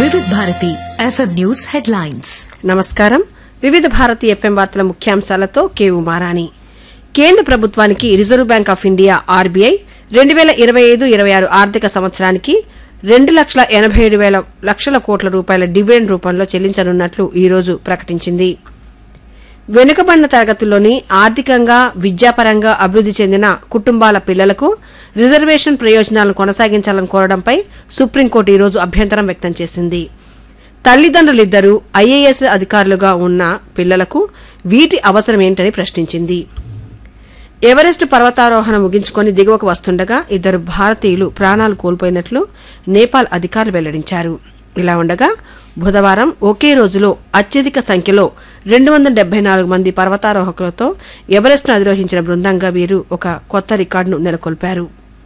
వివిధ Bharati FM news headlines నమస్కారం వివిధ భారతి ఎఫ్ఎం వార్తల ముఖ్యాంశాలతో కేవు మారాణి కేంద్ర ప్రభుత్వానికి reserve bank of India RBI రెండు వేల ఇరవై ఐదు ఇరవై ఆరు ఆర్థిక సంవత్సరానికి రెండు లక్షల ఎనభై ఏడు వేల లక్షల కోట్ల రూపాయల డివిడెండ్ రూపంలో చెల్లించనున్నట్లు ఈ రోజు ప్రకటించింది వెనుకబడిన తరగతుల్లోని ఆర్థికంగా విద్యాపరంగా అభివృద్ది చెందిన కుటుంబాల పిల్లలకు రిజర్వేషన్ ప్రయోజనాలను కొనసాగించాలని కోరడంపై సుప్రీంకోర్టు ఈరోజు అభ్యంతరం వ్యక్తం చేసింది తల్లిదండ్రులిద్దరూ ఐఏఎస్ అధికారులుగా ఉన్న పిల్లలకు వీటి అవసరం ఏంటని ప్రశ్నించింది ఎవరెస్ట్ పర్వతారోహణ ముగించుకొని దిగువకు వస్తుండగా ఇద్దరు భారతీయులు ప్రాణాలు కోల్పోయినట్లు నేపాల్ అధికారులు వెల్లడించారు ఇలా ఉండగా బుధవారం ఒకే రోజులో అత్యధిక సంఖ్యలో రెండు వందల డెబ్బై నాలుగు మంది పర్వతారోహకులతో ఎవరెస్ట్ను అధిరోహించిన బృందంగా వీరు ఒక కొత్త రికార్డును నెలకొల్పారు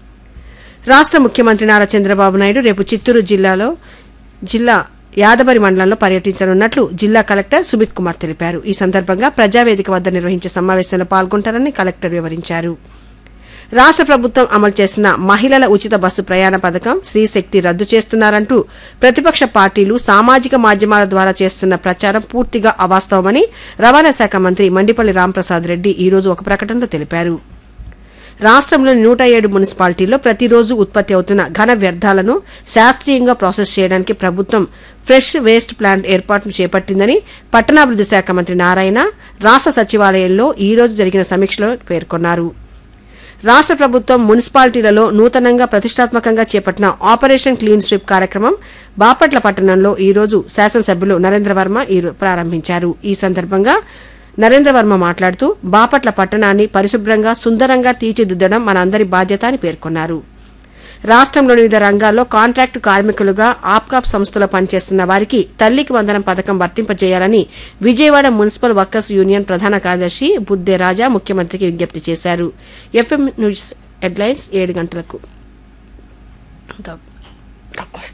రాష్ట ముఖ్యమంత్రి నారా చంద్రబాబు నాయుడు రేపు చిత్తూరు జిల్లాలో జిల్లా యాదవరి మండలంలో పర్యటించనున్నట్లు జిల్లా కలెక్టర్ సుమిత్ కుమార్ తెలిపారు ఈ సందర్భంగా ప్రజావేదిక వద్ద నిర్వహించే సమావేశంలో పాల్గొంటారని కలెక్టర్ వివరించారు రాష్ట ప్రభుత్వం అమలు చేసిన మహిళల ఉచిత బస్సు ప్రయాణ పథకం స్త్రీశక్తి రద్దు చేస్తున్నారంటూ ప్రతిపక్ష పార్టీలు సామాజిక మాధ్యమాల ద్వారా చేస్తున్న ప్రచారం పూర్తిగా అవాస్తవమని రవాణా శాఖ మంత్రి మండిపల్లి రాంప్రసాద్ రెడ్డి ఈ రోజు ఒక ప్రకటనలో తెలిపారు రాష్ట్రంలోని నూట ఏడు మున్సిపాలిటీల్లో ప్రతిరోజు ఉత్పత్తి అవుతున్న ఘన వ్యర్థాలను శాస్త్రీయంగా ప్రాసెస్ చేయడానికి ప్రభుత్వం ఫ్రెష్ వేస్ట్ ప్లాంట్ ఏర్పాటును చేపట్టిందని పట్టణాభివృద్ది శాఖ మంత్రి నారాయణ రాష్ట సచివాలయంలో ఈ రోజు జరిగిన సమీక్షలో పేర్కొన్నారు రాష్ట ప్రభుత్వం మున్సిపాలిటీలలో నూతనంగా ప్రతిష్టాత్మకంగా చేపట్టిన ఆపరేషన్ క్లీన్ స్వీప్ కార్యక్రమం బాపట్ల పట్టణంలో ఈ రోజు శాసనసభ్యులు నరేంద్ర వర్మ ఈ రో- ప్రారంభించారు ఈ సందర్భంగా నరేంద్ర వర్మ మాట్లాడుతూ బాపట్ల పట్టణాన్ని పరిశుభ్రంగా సుందరంగా తీర్చిదిద్దడం మనందరి బాధ్యత అని పేర్కొన్నారు రాష్ట్రంలోని వివిధ రంగాల్లో కాంట్రాక్టు కార్మికులుగా ఆప్కాప్ సంస్థలో పనిచేస్తున్న వారికి తల్లికి వందనం పథకం వర్తింపజేయాలని విజయవాడ మున్సిపల్ వర్కర్స్ యూనియన్ ప్రధాన కార్యదర్శి బుద్దే రాజా ముఖ్యమంత్రికి విజ్ఞప్తి చేశారు ఎఫ్ఎం న్యూస్ హెడ్లైన్స్ ఏడు గంటలకు